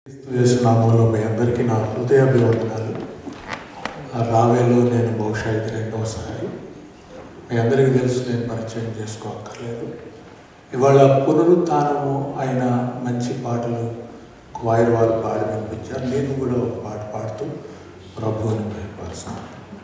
యేసునామంలో మీ అందరికీ నా హృదయాభివందనాలు ఆ రావేలో నేను బహుశా ఇది రెండవసారి మీ అందరికీ తెలుసు నేను పరిచయం చేసుకోక్కర్లేదు ఇవాళ పునరుత్నము అయిన మంచి పాటలు క్వైర్ వారు పాడి వినిపించారు నేను కూడా ఒక పాట పాడుతూ ప్రభువుని భయపరుస్తాను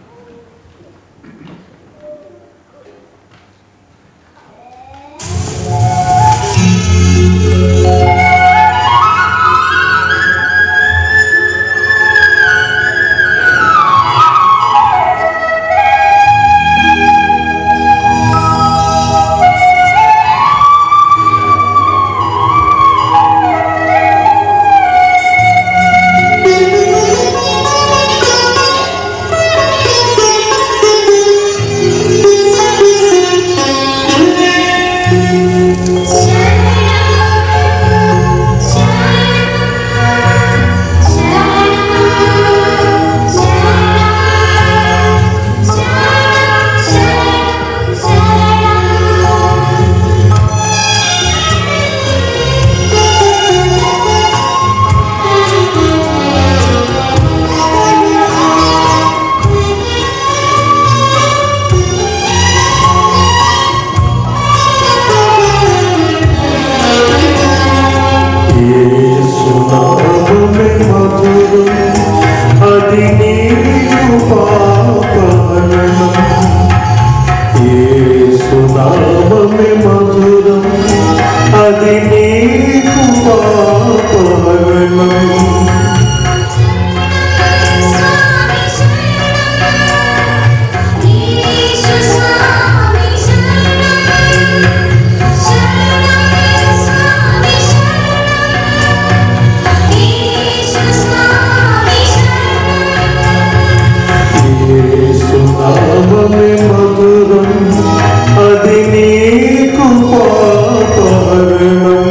యేసునామమే మధురం అది నీకు పాపహరణం యేసునామమే మధురం అది నీకు పాపహరణం యేసునామమే మధురం అది నీకు పాపహరణం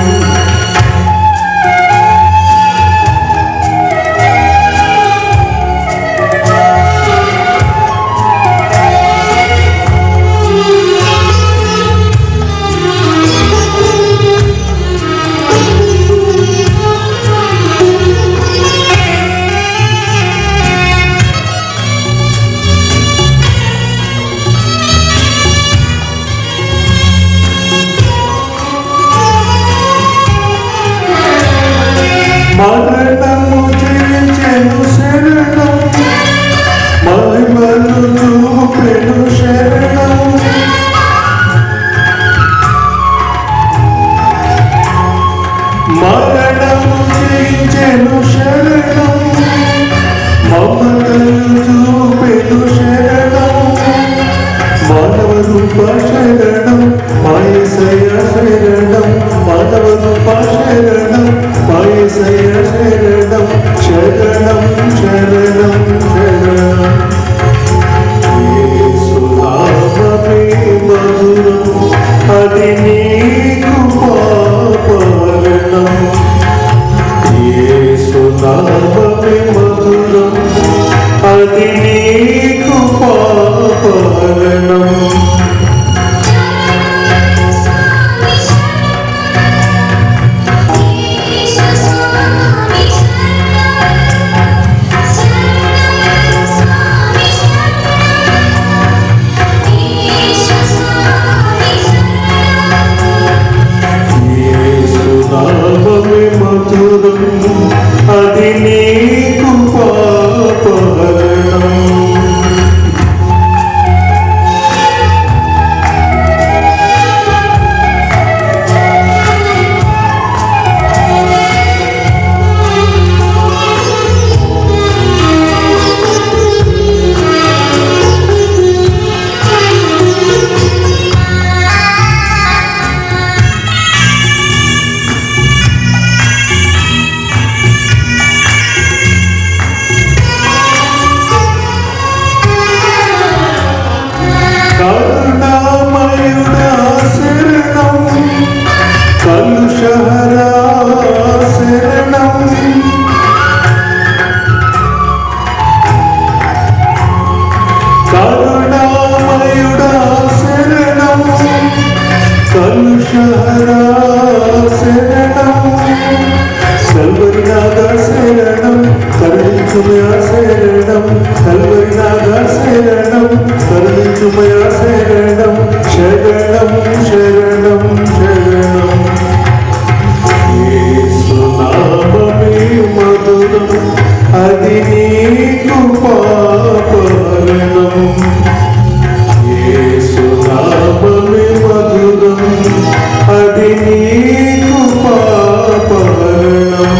మరణము జయించెను శరణం మహిమను చూపెను శరణం మరణము జయించెను శరణం మమతను చూపెను శరణం మానవ రూప శరణం మాయసయ శరణం మానవ రూప శరణం మాయసయ శరణం శరణం శరణం శరణం యేసునామమే మధురం అది నీకు పాపహరణం యేసునామమే మధురం అది నీకు పాపహరణం యేసునామమే మధురం అది నీకు పాపహరణం నాదా శరణం కరుణించుమయా శరణం కల్వరి నాదా శరణం కరుణించుమయా శరణం శరణం శరణం శరణం యేసునామమే మధురం అది నీకు పాపహరణం యేసునామమే మధురం అది నీకు పాపహరణం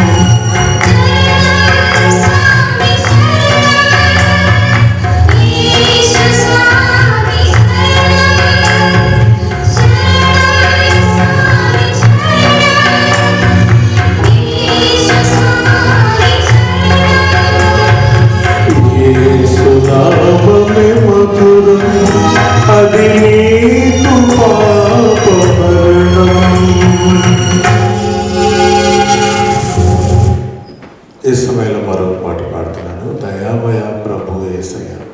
యేసునామమే మధురం అది నీకు పాపహరణం ఈ సమయంలో మరొక పాట పాడుతున్నాను దయామయ ప్రభు ఏసయ్య